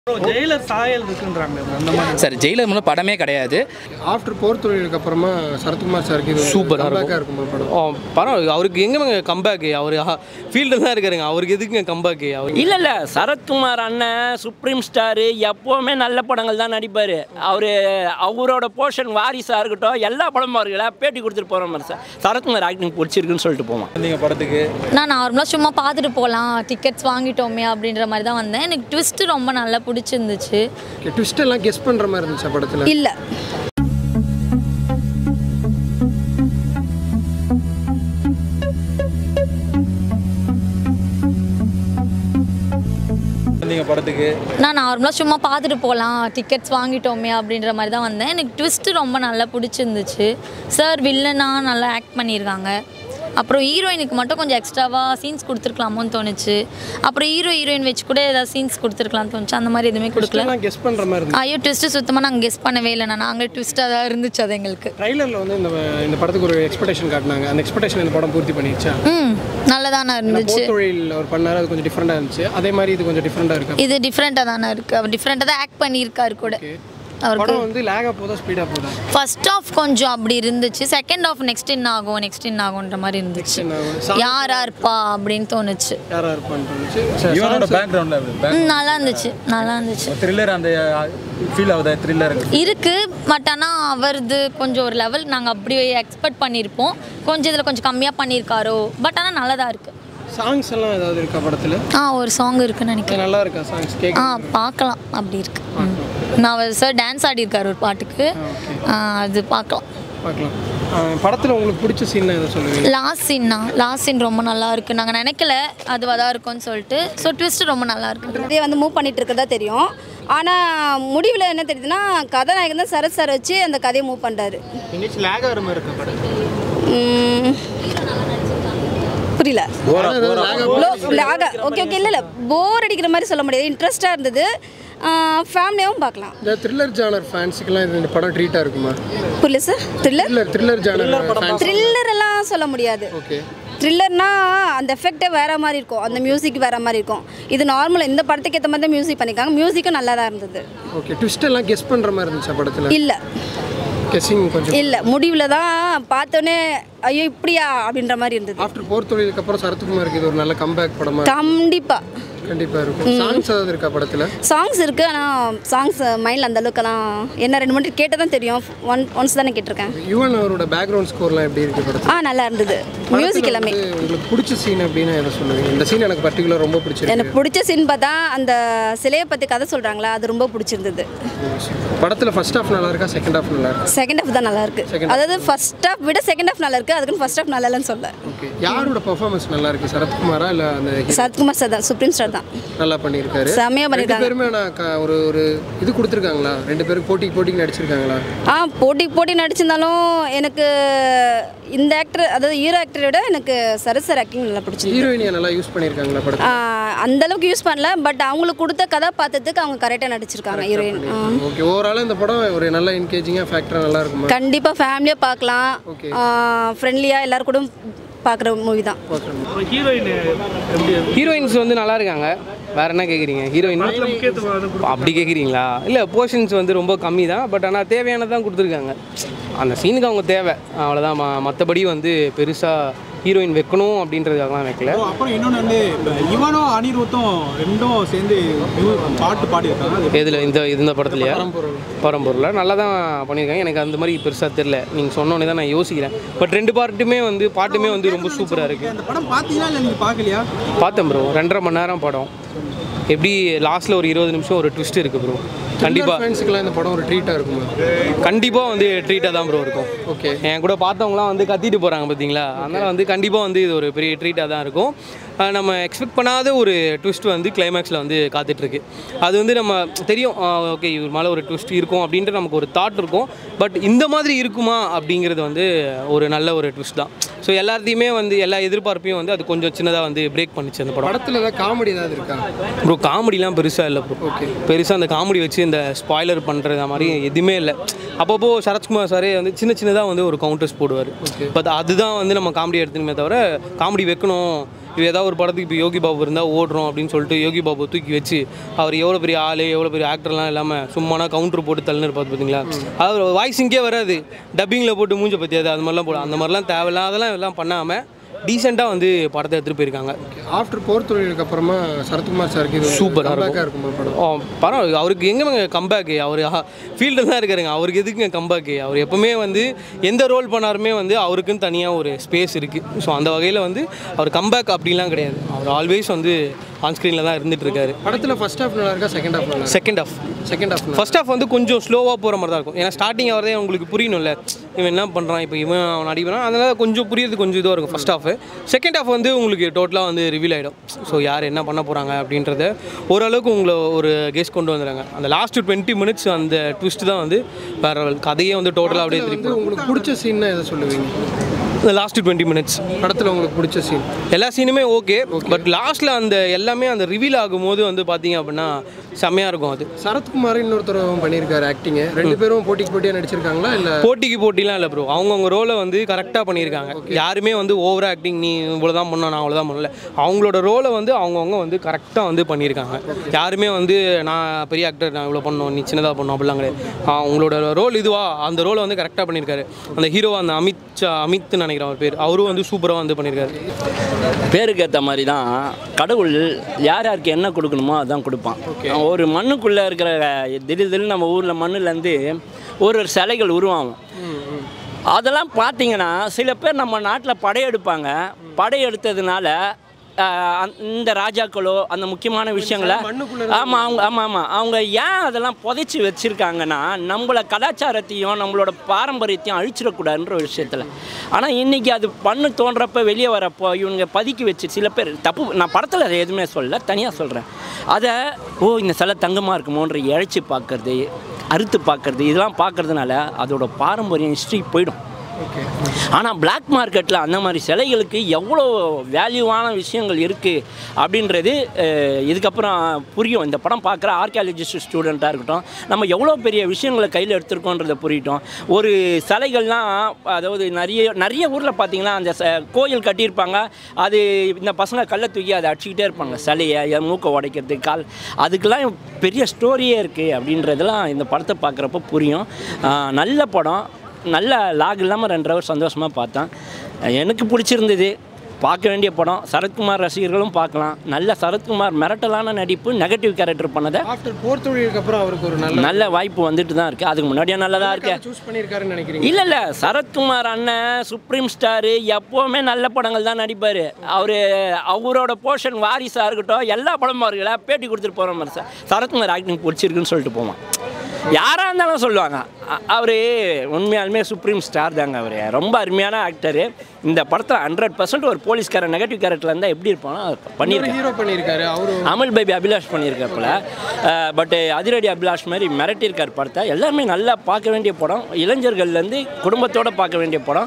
Bro Jailer சாயல் இருக்குன்றாங்க அந்த மாதிரி சார் ஜெயிலர் மூலம் படமே கிடையாது ஆஃப்டர் போர் தொழிலுக்கு அப்புறமா சரத்குமார் சாருக்கு இது சூப்பரா கம்பேக்காக இருக்குமா படம் ஓ, பரவாயில்ல அவருக்கு எங்கே கம்பேக்கு அவர் ஃபீல்டில் தான் இருக்காருங்க அவருக்கு எதுக்குங்க கம்பேக்கு அவர் இல்ல இல்ல சரத்குமார் அண்ணன் சுப்ரீம் ஸ்டார் எப்பவுமே நல்ல படங்கள் தான் நடிப்பாரு அவரு அவரோட போர்ஷன் வாரிசா இருக்கட்டும் எல்லா படமும் அவர்களை பேட்டி கொடுத்துட்டு போற மாதிரி சார் சரத்குமார் ஆக்டிங் பிடிச்சிருக்குன்னு சொல்லிட்டு போவான் நீங்கள் படத்துக்கு நான் நார்மலாக சும்மா பார்த்துட்டு போகலாம் டிக்கெட்ஸ் வாங்கிட்டோமே அப்படின்ற மாதிரி தான் வந்தேன் எனக்கு ட்விஸ்ட் ரொம்ப நல்லா பிடிச்சிருந்துச்சு ட்விஸ்ட் எல்லாம் கெஸ் பண்ணுற மாதிரி இருந்துச்சா படத்தில் இல்லை நீங்கள் படத்துக்கு நான் நார்மலாக சும்மா பார்த்துட்டு போகலாம் டிக்கெட்ஸ் வாங்கிட்டோமே அப்படின்ற மாதிரி தான் வந்தேன் எனக்கு ட்விஸ்ட் ரொம்ப நல்லா பிடிச்சிருந்துச்சு சார் வில்லனா நல்லா ஆக்ட் பண்ணியிருக்காங்க அப்புறம் ஹீரோயினுக்கு மட்டும் கொஞ்சம் எக்ஸ்ட்ராவாக சீன்ஸ் கொடுத்துருக்கலாமோன்னு தோணுச்சு அப்புறம் ஹீரோ ஹீரோயின் வச்சு கூட ஏதாவது சீன்ஸ் கொடுத்துருக்கலாம்னு தோணுச்சு அந்த மாதிரி எதுவுமே கொடுக்கல எல்லாம் கெஸ் பண்ணுற மாதிரி இருந்துச்சு ஐயோ ட்விஸ்ட்டு சுத்தமாக நாங்கள் கெஸ் பண்ணவே இல்லை நாங்கள் ட்விஸ்ட்டாக தான் இருந்துச்சு அது எங்களுக்கு ட்ரைலரில் வந்து இந்த இந்த படத்துக்கு ஒரு எக்ஸ்பெக்டேஷன் காட்டினாங்க அந்த எக்ஸ்பெக்டேஷன் இந்த படம் பூர்த்தி பண்ணிடுச்சா ம் நல்லதானே இருந்துச்சு போர் தொழில் அவர் பண்ணாரு அது கொஞ்சம் டிஃப்ரெண்டாக இருந்துச்சு அதே மாதிரி இது கொஞ்சம் டிஃப்ரெண்டாக இருக்கு இது டிஃப்ரெண்ட்டாக தானே இருக்குது அவர் டிஃப்ரெண்ட்டாக தான் ஆக்ட் பண்ணியிருக்காரு கூட அவருக்கு படம் வந்து லேகாக போதா ஸ்பீடாக போதா ஃபர்ஸ்ட் ஆஃப் கொஞ்சம் அப்படி இருந்துச்சு செகண்ட் ஆஃப் நெக்ஸ்ட் இன் ஆகும் நெக்ஸ்ட் இன் ஆகுன்ற மாதிரி இருந்துச்சு in ஆகும். யாரா இருப்பா அப்படின்னு தோணுச்சு யாராக இருப்பான்னு இவனோட பேக்ரவுண்டில் எப்படி ம், நல்லா இருந்துச்சு நல்லா இருந்துச்சு த்ரில்லர் அந்த ஃபீல் ஆகுதா த்ரில்லர் இருக்கு பட் ஆனால் அவரது கொஞ்சம் ஒரு லெவல் நாங்கள் அப்படி எக்ஸ்பெக்ட் பண்ணியிருப்போம் கொஞ்சம் இதில் கொஞ்சம் கம்மியாக பண்ணியிருக்காரோ பட் ஆனால் நல்லா தான் இருக்குது சாங்ஸ் எல்லாம் ஏதாவது இருக்கா படத்தில் ஆ ஒரு சாங் இருக்குன்னு நினைக்கிறேன் நல்லா இருக்கா சாங்ஸ் கேட்க ஆ பார்க்கலாம் அப்படி இருக்கு ம். நான் அவர் சார் டான்ஸ் ஆடியிருக்காரு ஒரு பாட்டுக்கு ஆ, அது பார்க்கலாம் பார்க்கலாம் படத்தில் உங்களுக்கு பிடிச்ச சீன் எதை சொல்லுவீங்க லாஸ்ட் சீன்னா லாஸ்ட் சீன் ரொம்ப நல்லா இருக்கு நாங்கள் நினைக்கல அதுவாக தான் இருக்கும்னு சொல்லிட்டு ஸோ ட்விஸ்ட் ரொம்ப நல்லா இருக்கு இதே வந்து மூவ் பண்ணிட்டு இருக்கிறதா தெரியும் ஆனால் முடிவில் என்ன தெரியுதுன்னா கதாநாயகன் தான் சரத் சார் வச்சு அந்த கதையை மூவ் பண்ணுறாரு எங்கேயாச்சும் லேக் ஆகிற மாதிரி இருக்கா படம் புரியல லாக ஓகே ஓகே இல்லை இல்லை போர் அடிக்கிற மாதிரி சொல்ல முடியாது இன்ட்ரெஸ்டாக இருந்தது ஃபேமிலியாகவும் பார்க்கலாம் இந்த த்ரில்லர் ஜானர் ஃபேன்ஸுக்கெல்லாம் இது இந்த படம் ட்ரீட்டாக இருக்குமா புரியல sir thriller thriller thriller genre fans thriller எல்லாம் சொல்ல முடியாது ஓகே த்ரில்லர்னா அந்த எஃபெக்டே வேற மாதிரி இருக்கும் அந்த மியூசிக் வேற மாதிரி இருக்கும் இது நார்மல் இந்த படத்துக்கு ஏற்ற மாதிரி தான் மியூசிக் பண்ணியிருக்காங்க மியூசிக்கும் நல்லா தான் இருந்தது ஓகே ட்விஸ்ட் எல்லாம் கெஸ் பண்ணுற மாதிரி இருந்துச்சா படத்தில் இல்லை கெஸ்ஸிங் கொஞ்சம் இல்லை முடிவில் தான் பார்த்தோன்னே ஐயோ இப்படியா அப்படின்ற மாதிரி இருந்தது ஆஃப்டர் போர் தொழிலுக்கு அப்புறம் சரத்குமாருக்கு இது ஒரு நல்ல கம்பேக் படமா கண்டிப்பாக கண்டிப்பாக இருக்கும் சாங்ஸ் ஏதாவது இருக்கா படத்தில் சாங்ஸ் இருக்குது ஆனால் சாங்ஸ் மைண்டில் அந்த அளவுக்குலாம் என்ன ரெண்டு மூணு கேட்டு தான் தெரியும் ஒன் ஒன்ஸ் தானே கேட்டிருக்கேன் யுவன் அவரோட பேக்ரவுண்ட் ஸ்கோர்லாம் எப்படி இருக்கு படத்தில் ஆ நல்லா இருந்தது மியூசிக் எல்லாமே வந்து உங்களுக்கு பிடிச்ச சீன் அப்படின்னா எதை சொல்லுவீங்க இந்த சீன் எனக்கு பர்டிகுலர் ரொம்ப பிடிச்சிருக்கு எனக்கு பிடிச்ச சீன் பார்த்தா அந்த சிலையை பற்றி கதை சொல்கிறாங்களா அது ரொம்ப பிடிச்சிருந்தது படத்தில் ஃபர்ஸ்ட் ஹாஃப் நல்லா இருக்கா செகண்ட் ஹாஃப் நல்லா இருக்கா செகண்ட் ஹாஃப் தான் நல்லா இருக்கு அதாவது ஃபர்ஸ்ட் ஹாஃப் விட செகண்ட் ஹாஃப் நல்லா இருக்கு அதுக்குன்னு ஃபர்ஸ்ட் ஹாஃப் நல்லா இல்லைன்னு சொல்ல ஓகே யாரோட பெர்ஃபார்மன்ஸ் நல்லா இருக்கு சரத்குமாரா இல்லை அந்த hero சரத்குமார் சார் தான் சுப்ரீம் ஸ்டார் தான் நல்லா பண்ணியிருக்காரு செம்மையா ரெண்டு பண்ணியிருக்காங்க. பேருமே நான் க- ஒரு ஒரு இது கொடுத்துருக்காங்களா ரெண்டு பேரும் போட்டிக்கு போட்டிக்கு நடிச்சிருக்காங்களா ஆ போட்டி போட்டி நடிச்சிருந்தாலும் எனக்கு இந்த ஆக்டர் அதாவது ஹீரோ ஆக்டரை விட எனக்கு சரத் சார் ஆக்டிங் நல்லா பிடிச்சிருக்கு ஹீரோயினியை நல்லா யூஸ் பண்ணியிருக்காங்களா படத்தில் ஆ, அந்த அளவுக்கு யூஸ் பண்ணல பட் அவங்களுக்கு கொடுத்த கதாபாத்திரத்துக்கு அவங்க கரெக்டாக நடிச்சிருக்காங்க ஹீரோயின் ஓகே ஓவரால் இந்த படம் ஒரு நல்ல என்கேஜிங்காக ஃபேக்டராக நல்லா இருக்குமா கண்டிப்பாக ஃபேமிலியாக பார்க்கலாம் Okay. ஃப்ரெண்ட்லியாக எல்லாரும் கூட பார்க்குற மூவி தான் ஹீரோயின் எப்படி ஹீரோயின்ஸ் வந்து நல்லா இருக்காங்க வேற என்ன கேட்குறீங்க ஹீரோயின் முக்கியத்துவம் அது கொடு- அப்படி கேட்குறீங்களா இல்லை போர்ஷன்ஸ் வந்து ரொம்ப கம்மி தான் பட் ஆனால் தேவையானதான் கொடுத்துருக்காங்க அந்த சீனுக்கு அவங்க தேவை அவ்வளோதான் ம மற்றபடி வந்து பெருசாக ஹீரோயின் வைக்கணும் அப்படின்றதுக்காகலாம் வைக்கல அப்புறம் இன்னொன்று வந்து இப்போ இவனும் அனிருத்தும் ரெண்டும் சேர்ந்து mu- பாட்டு பாடியிருக்காங்க அது இதில் இந்த இந்த படத்துலையா பரம்பொருளில் நல்லா தான் பண்ணியிருக்காங்க எனக்கு அந்த மாதிரி பெருசாக தெரில நீங்கள் சொன்னோன்னே தான் நான் யோசிக்கிறேன் பட் ரெண்டு பார்ட்டுமே வந்து பாட்டுமே வந்து ரொம்ப சூப்பராக இருக்குது அந்த படம் பார்த்தீங்களா இல்லை நீங்கள் பார்க்கலையா பார்த்தேன் ப்ரோ ரெண்டரை மணி நேரம் படம் எப்படி லாஸ்ட்டில் ஒரு இருபது நிமிஷம் ஒரு ட்விஸ்ட் இருக்குது ப்ரோ கண்டிப்பாக ஃபேன்ஸுக்கெல்லாம் இந்த படம் ஒரு ட்ரீட்டாக இருக்குமா கண்டிப்பாக வந்து ட்ரீட்டாக தான் ப்ரோ இருக்கும் ஓகே என் கூட பார்த்தவங்களாம் வந்து கத்திட்டு போகிறாங்க பார்த்தீங்களா அதனால் வந்து கண்டிப்பாக வந்து இது ஒரு பெரிய ட்ரீட்டாக தான் இருக்கும் அஹ் நம்ம எக்ஸ்பெக்ட் பண்ணாத ஒரு ட்விஸ்ட் வந்து கிளைமேக்ஸில் வந்து காத்துட்ருக்கு அது வந்து நம்ம தெரியும் ஓகே இவர் மேலே ஒரு ட்விஸ்ட் இருக்கும் அப்படின்ட்டு நமக்கு ஒரு தாட் இருக்கும் பட் இந்த மாதிரி இருக்குமா அப்படிங்கிறது வந்து ஒரு நல்ல ஒரு ட்விஸ்ட் தான் ஸோ எல்லாத்தையுமே வந்து எல்லா எதிர்பார்ப்பையும் வந்து அது கொஞ்சம் சின்னதாக வந்து பிரேக் பண்ணிச்சு அந்த படம் படத்தில் ஏதாவது காமெடி ஏதாவது இருக்கா ப்ரோ காமெடிலாம் பெருசாக இல்லை ப்ரோ Okay. பெருசாக அந்த காமெடி வச்சு இந்த ஸ்பாய்லர் பண்ணுறது மாதிரி எதுவுமே இல்லை அப்பப்போ சரத்குமார் சாரே வந்து சின்ன சின்னதாக வந்து ஒரு கவுண்டர்ஸ் போடுவார் பட் அதுதான் வந்து நம்ம காமெடி எடுத்துணுமே தவிர காமெடி வைக்கணும் இது ஏதாவது ஒரு படத்துக்கு இப்போ யோகி பாபு இருந்தால் ஓடுறோம் அப்படின்னு சொல்லிட்டு யோகி பாபு தூக்கி வச்சு அவர் எவ்வளோ பெரிய ஆள் எவ்வளோ பெரிய ஆக்டர்லாம் இல்லாமல் சும்மானா கவுண்டர் போட்டு தள்ளுன்னு இருப்பாரு பார்த்தீங்களா அவர் வாய்ஸிங்கே வராது டப்பிங்கில் போட்டு மூஞ்ச பற்றியாது அது மாதிரிலாம் போடும் அந்த மாதிரிலாம் தேவையில்லாதெல்லாம் இதெல்லாம் பண்ணாமல் டீசெண்டாக வந்து படத்தை எடுத்துகிட்டு போயிருக்காங்க ஆஃப்டர் போர் தொழிலுக்கு அப்புறமா சரத்குமார் சாருக்கு இது சூப்பரா இருக்கும். கம்பேக்காக இருக்குமா படம் ஆ, பரவாயில்ல அவருக்கு எங்கே கம்பேக்கு அவர் ஃபீல்டில் தான் இருக்காருங்க அவருக்கு எதுக்குங்க கம்பேக்கு அவர் எப்பவுமே வந்து எந்த ரோல் பண்ணாருமே வந்து அவருக்குன்னு தனியாக ஒரு ஸ்பேஸ் இருக்குது ஸோ அந்த வகையில் வந்து அவர் கம்பேக் அப்படிலாம் கிடையாது அவர் ஆல்வேஸ் வந்து ஆன் ஸ்க்ரீனில் தான் இருந்துட்டு இருக்காரு படத்தில் ஃபர்ஸ்ட் ஹாஃப் நல்லா இருக்கா செகண்ட் ஹாஃப் நல்லா second half second half first half வந்து கொஞ்சம் ஸ்லோவாக போகிற மாதிரி தான் இருக்கும் ஏன்னா ஸ்டார்டிங் வரதே உங்களுக்கு புரியணும்ல இவன் என்ன பண்ணுறான் இப்போ இவன் அவன் அடிக்கிறான் அதனால் கொஞ்சம் புரியறது கொஞ்சம் இதுவாக இருக்கும் ஃபர்ஸ்ட் ஹாஃப் செகண்ட் ஹாஃப் வந்து உங்களுக்கு டோட்டலாக வந்து ரிவீல் ஆகிடும் ஸோ யார் என்ன பண்ண போகிறாங்க அப்படின்றத ஓரளவுக்கு உங்களை ஒரு கெஸ் கொண்டு வந்துடுறாங்க அந்த லாஸ்ட் டுவெண்ட்டி மினிட்ஸ் அந்த ட்விஸ்ட் தான் வந்து வேற level. கதையே வந்து டோட்டலாக அப்படியே திருப்பி வந்து உங்களுக்கு பிடிச்ச சீன்னா எதை சொல்லுவீங்க இந்த லாஸ்ட் டுவெண்ட்டி மினிட்ஸ் படத்தில் உங்களுக்கு பிடிச்ச சீன் எல்லா சீனுமே ஓகே பட் லாஸ்ட்டில் அந்த எல்லாமே அந்த ரிவீல் ஆகும்போது வந்து பார்த்தீங்க அப்படின்னா செம்மையாக இருக்கும் அது சரத்குமார் இன்னொருத்தரும் பண்ணியிருக்காரு ஆக்டிங்கு ரெண்டு பேரும் போட்டிக்கு போட்டியாக நடிச்சிருக்காங்களா இல்லை போட்டிக்கு போட்டிலாம் இல்லை ப்ரோ அவங்கவுங்க ரோலை வந்து கரெக்டாக பண்ணியிருக்காங்க யாருமே வந்து ஓவர் ஆக்டிங் நீ இவ்வளோ தான் பண்ண நான் அவ்வளோதான் பண்ணல அவங்களோட ரோலை வந்து அவங்கவுங்க வந்து கரெக்டாக வந்து பண்ணியிருக்காங்க யாருமே வந்து நான் பெரிய ஆக்டர் நான் இவ்வளோ பண்ணோம் நீ சின்னதாக பண்ணோம் அப்படிலாம் கிடையாது அவங்களோட ரோல் இதுவா அந்த ரோலை வந்து கரெக்டாக பண்ணியிருக்காரு அந்த ஹீரோ அந்த அமித் சா- அமித்னு நினைக்கிறேன் அவர் பேர் அவரும் வந்து சூப்பராக வந்து பண்ணியிருக்காரு பேருக்கு ஏற்ற மாதிரி தான் கடவுள் யார் யாருக்கு என்ன கொடுக்கணுமோ அதான் கொடுப்பான் ஒரு மண்ணுக்குள்ளே இருக்கிற திடீர் திடீர்னு நம்ம ஊரில் மண்ணுலேருந்து ஒரு ஒரு சிலைகள் உருவாகும் அதெல்லாம் பார்த்தீங்கன்னா சில பேர் நம்ம நாட்டில் படையெடுப்பாங்க படையெடுத்ததுனால ஆஹ், அந்த- இந்த ராஜாக்களோ அந்த முக்கியமான விஷயங்களை ஆமாம் அவங்க ஆமாம் ஆமாம் அவங்க ஏன் அதெல்லாம் புதைச்சி வச்சுருக்காங்கன்னா நம்மள கலாச்சாரத்தையும் நம்மளோட பாரம்பரியத்தையும் அழிச்சிடக்கூடாதுன்ற ஒரு விஷயத்தில் ஆனால் இன்றைக்கி அது பண்ணு தோன்றப்ப வெளியே வரப்போ இவங்க பதுக்கி வச்சு சில பேர் தப்பு நான் படத்தில் அதை எதுவுமே சொல்லல தனியாக சொல்கிறேன் அதை ஓ இந்த சிலை தங்கமாக இருக்குமோன்ற இழைச்சி பார்க்கறது அறுத்து பார்க்கறது இதெல்லாம் பார்க்கறதுனால அதோட பாரம்பரியம் ஹிஸ்ட்ரி போயிடும் ஆனால் பிளாக் மார்க்கெட்டில் அந்த மாதிரி சிலைகளுக்கு எவ்வளோ வேல்யூவான விஷயங்கள் இருக்குது அப்படின்றது அஹ், இதுக்கப்புறம் புரியும் இந்த படம் பார்க்குற ஆர்கியாலஜிஸ்ட் ஸ்டூடெண்ட்டாக இருக்கட்டும் நம்ம எவ்வளோ பெரிய விஷயங்களை கையில் எடுத்திருக்கோன்றதை புரியட்டும் ஒரு சிலைகள்லாம் அதாவது நிறைய நிறைய ஊரில் பார்த்தீங்கன்னா அந்த ச- கோயில் கட்டியிருப்பாங்க அது இந்த பசங்க கல்லை தூக்கி அதை அடிச்சுக்கிட்டே இருப்பாங்க சிலையை என் மூக்கை உடைக்கிறது கால் அதுக்கெல்லாம் பெரிய ஸ்டோரியே இருக்குது அப்படின்றதெல்லாம் இந்த படத்தை பார்க்குறப்ப புரியும் ஆஹ், நல்ல படம் நல்ல லாக் இல்லாமல் ரெண்டு ஹவர் சந்தோஷமாக பார்த்தேன் எனக்கு பிடிச்சிருந்தது பார்க்க வேண்டிய படம் சரத்குமார் ரசிகர்களும் பார்க்கலாம் நல்ல சரத்குமார் மிரட்டலான நடிப்பு நெகட்டிவ் கேரக்டர் பண்ணதை ஆஃப்டர் போர் தொழிலுக்கு அப்புறம் அவருக்கு ஒரு நல்ல நல்ல வாய்ப்பு வந்துட்டு தான் இருக்குது அதுக்கு முன்னாடியே நல்லதாக இருக்கு சூஸ் பண்ணியிருக்காருன்னு நினைக்கிறீங்க இல்லை இல்லை சரத்குமார் அண்ணன் சுப்ரீம் ஸ்டாரு எப்போவுமே நல்ல படங்கள் தான் நடிப்பார் அவர் அவரோட போர்ஷன் வாரிசாக இருக்கட்டும் எல்லா படமும் அவர்களை பேட்டி கொடுத்துட்டு போகிற மாதிரி சார் சரத்குமார் ஆக்டிங் பிடிச்சிருக்குன்னு சொல்லிட்டு போவான் யாராக இருந்தாலும் சொல்லுவாங்க அவர் உண்மையாலுமே சுப்ரீம் ஸ்டார் தாங்க அவர் ரொம்ப அருமையான ஆக்டரு இந்த படத்தில் ஹண்ட்ரட் பர்சன்ட் ஒரு போலீஸ்காரன் நெகட்டிவ் கேரக்டர் இருந்தால் எப்படி இருப்பானோ அதை பண்ணியிருக்காரு ஹீரோ பண்ணியிருக்காரு அவரு அமல் பேபி அபிலாஷ் பண்ணியிருக்காப்புல பட் அதிரடி அபிலாஷ் மாதிரி மிரட்டியிருக்கார் படத்தை எல்லாருமே நல்லா பார்க்க வேண்டிய படம் இளைஞர்கள்லேருந்து குடும்பத்தோடு பார்க்க வேண்டிய படம்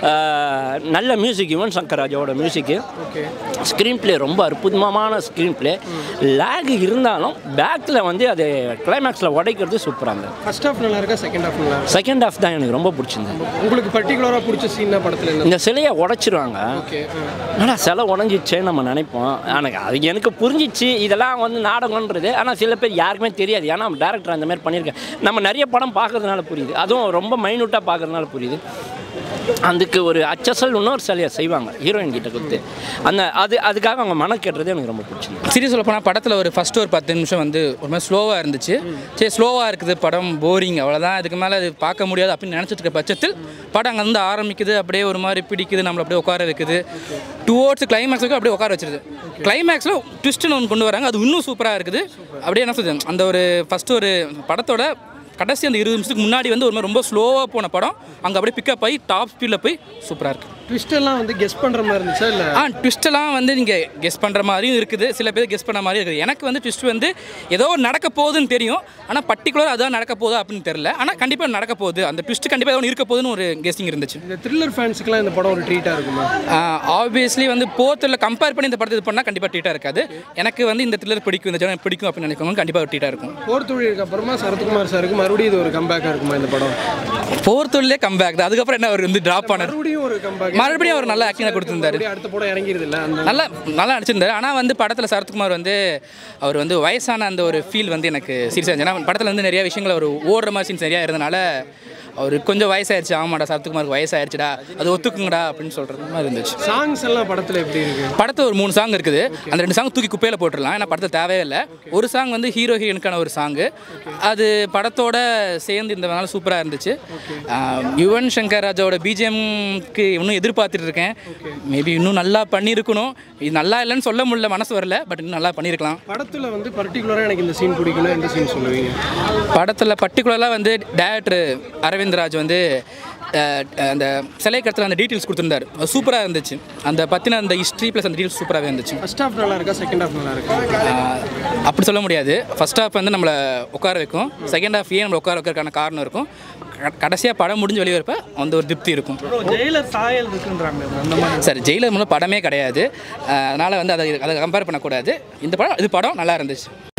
அஹ், நல்ல மியூசிக் யுவன் சங்கர் ராஜாவோட மியூசிக்கு ஸ்க்ரீன் ப்ளே ரொம்ப அற்புதமான ஸ்க்ரீன் ப்ளே லேக் இருந்தாலும் பேக்கில் வந்து அது கிளைமேக்ஸில் உடைக்கிறது சூப்பராக இருந்தது ஃபர்ஸ்ட் ஹாஃப் நல்லா இருக்கா செகண்ட் ஹாஃப் நல்லா இருக்கா செகண்ட் ஹாஃப் தான் எனக்கு ரொம்ப பிடிச்சிருந்தது உங்களுக்கு பர்டிகுலராக பிடிச்ச சீனா படத்தில் என்ன இந்த சிலையை உடைச்சிருவாங்க ஓகே ஆனால் சிலை உடஞ்சிச்சேன்னு நம்ம நினைப்போம் எனக்கு அது எனக்கு புரிஞ்சிச்சு இதெல்லாம் வந்து நாடகன்றது ஆனால் சில பேர் யாருக்குமே தெரியாது ஏன்னா டேரக்டர் அந்த மாதிரி பண்ணியிருக்கேன் நம்ம நிறைய படம் பார்க்கறதுனால புரியுது அதுவும் ரொம்ப மைனூட்டாக பார்க்கறதுனால புரியுது அதுக்கு ஒரு அச்சசல் இன்னொரு சிலையை செய்வாங்க ஹீரோயின் கிட்ட கொடுத்து அந்த அது அதுக்காக அவங்க மன கேட்டுறது எனக்கு ரொம்ப பிடிச்சிருக்கு சீரியஸ் சொல்ல போனால் படத்தில் ஒரு ஃபஸ்ட்டு ஒரு பத்து நிமிஷம் வந்து ஒரு மாதிரி ஸ்லோவாக இருந்துச்சு சரி ஸ்லோவாக இருக்குது படம் போரிங் அவ்வளோதான் இதுக்கு மேலே அது பார்க்க முடியாது அப்படின்னு நினச்சிட்டு இருக்க பட்சத்தில் படம் அங்கேருந்து ஆரம்பிக்குது அப்படியே ஒரு மாதிரி பிடிக்குது நம்மளை அப்படியே உட்கார வைக்குது டுவோர்ட்ஸ் கிளைமேக்ஸுக்கு அப்படியே உட்கார வச்சிருது கிளைமேக்ஸில் ட்விஸ்ட்டுன்னு ஒன்று கொண்டு வராங்க அது இன்னும் சூப்பராக இருக்குது அப்படியே என்ன சொல்லுது அந்த ஒரு ஃபஸ்ட்டு ஒரு படத்தோட கடைசி அந்த இருபது நிமிஷத்துக்கு முன்னாடி வந்து ஒரு மாதிரி ரொம்ப ஸ்லோவாக போன படம் அங்கே அப்படியே பிக்கப் ஆகி டாப் ஸ்பீடில் போய் சூப்பராக இருக்குது ட்விஸ்ட் எல்லாம் வந்து கெஸ் பண்ணுற மாதிரி இருந்துச்சா இல்லை ஆ ட்விஸ்டெல்லாம் வந்து நீங்கள் கெஸ் பண்ணுற மாதிரியும் இருக்குது சில பேர் கெஸ் பண்ண மாதிரி இருக்குது எனக்கு வந்து ட்விஸ்ட் வந்து ஏதோ ஒரு நடக்க போகுதுன்னு தெரியும் ஆனால் பர்டிகுலர் அதான் நடக்க போகுதா அப்படின்னு தெரியல ஆனால் கண்டிப்பாக நடக்க போகுது அந்த ட்விஸ்ட் கண்டிப்பாக ஒன்று இருக்க போகுதுன்னு ஒரு கெஸ்டிங் இருந்துச்சு இந்த த்ரில்லர் ஃபேன்ஸுக்குலாம் இந்த படம் ஒரு ட்ரீட்டாக இருக்குமா ஆப்வியஸ்லி வந்து போத்தில் கம்பேர் பண்ணி இந்த படத்தை இது பண்ணால் கண்டிப்பாக ட்ரீட்டாக இருக்காது எனக்கு வந்து இந்த த்ரில்லர் பிடிக்கும் இந்த ஜனம் பிடிக்கும் அப்படின்னு நினைக்கிறவங்க கண்டிப்பாக ட்ரீட்டாக இருக்கும் போர் தொழிலுக்கு அப்புறமா சரத்குமார் சாருக்கு மறுபடியும் இது ஒரு கம்பேக்காக இருக்குமா இந்த படம் ஃபோர்த்துலேயே கம்பேக் தான் அதுக்கப்புறம் என்ன அவர் வந்து ட்ராப் பண்ணார் மறுபடியும் ஒரு கம்பேக் மறுபடியும் அவர் நல்ல ஆக்டிங்காக கொடுத்துருந்தாரு அடுத்த படம் இறங்கிருது இல்லை அந்த நல்லா நல்லா நடிச்சிருந்தாரு ஆனால் வந்து படத்தில் சரத்குமார் வந்து அவர் வந்து வயசான அந்த ஒரு ஃபீல் வந்து எனக்கு சீரியஸாக இருந்துச்சு ஏன்னா படத்தில் வந்து நிறைய விஷயங்கள் அவர் ஓடுற மாதிரி சீன்ஸ் நிறையா இருந்தனால அவர் கொஞ்சம் வயசாயிருச்சு ஆமாடா சரத்குமாருக்கு வயசாயிருச்சுடா அது ஒத்துக்குங்கடா அப்படின்னு சொல்கிறது மாதிரி இருந்துச்சு சாங்ஸ் எல்லாம் படத்தில் எப்படி இருக்கு படத்தில் ஒரு மூணு சாங் இருக்குது அந்த ரெண்டு சாங் தூக்கி குப்பையில் போட்டுடலாம் ஏன்னா படத்தில் தேவையே இல்லை ஒரு சாங் வந்து ஹீரோ ஹீரோனுக்கான ஒரு சாங்கு அது படத்தோட சேர்ந்து இருந்ததுனால சூப்பராக இருந்துச்சு ஆஹ் யுவன் சங்கர் ராஜாவோட பிஜிஎம்க்கு இன்னும் எதிர்பார்த்துட்டு இருக்கேன் மேபி இன்னும் நல்லா பண்ணியிருக்கணும் இது நல்லா இல்லைன்னு சொல்ல முடியல மனசு வரல பட் இன்னும் நல்லா பண்ணியிருக்கலாம் படத்தில் வந்து பர்டிகுலராக எனக்கு இந்த சீன் பிடிக்கணும் எந்த சீன் சொல்லுவீங்க படத்தில் பர்டிகுலராக வந்து டேரக்டர் அரவிந்த்ராஜ் வந்து அஹ், அந்த சிலை கடத்தில் அந்த டீட்டெயில்ஸ் கொடுத்துருந்தாரு அது சூப்பராக இருந்துச்சு அந்த பற்றின அந்த ஹிஸ்ட்ரி ப்ளஸ் அந்த டீட்டெயில்ஸ் சூப்பராகவே இருந்துச்சு ஃபர்ஸ்ட் ஹாஃப் நல்லா இருக்கா செகண்ட் ஹாஃப் நல்லா இருக்கா ஆஹ் அப்படி சொல்ல முடியாது ஃபர்ஸ்ட் ஹாஃப் வந்து நம்மளை உட்கார வைக்கும் செகண்ட் ஹாஃப் ஏன் நம்மளை உட்கார வைக்கிறதுக்கான காரணம் இருக்கும் கடைசியாக படம் முடிஞ்சு வெளியே வரப்ப அந்த ஒரு திருப்தி இருக்கும் ப்ரோ ஜெயிலர் சாயல் இருக்குன்றாங்க அந்த மாதிரி சார் ஜெயிலர் மூலம் படமே கிடையாது அதனால் வந்து அதை அதை கம்பேர் பண்ணக்கூடாது இந்த படம் இது படம் நல்லா இருந்துச்சு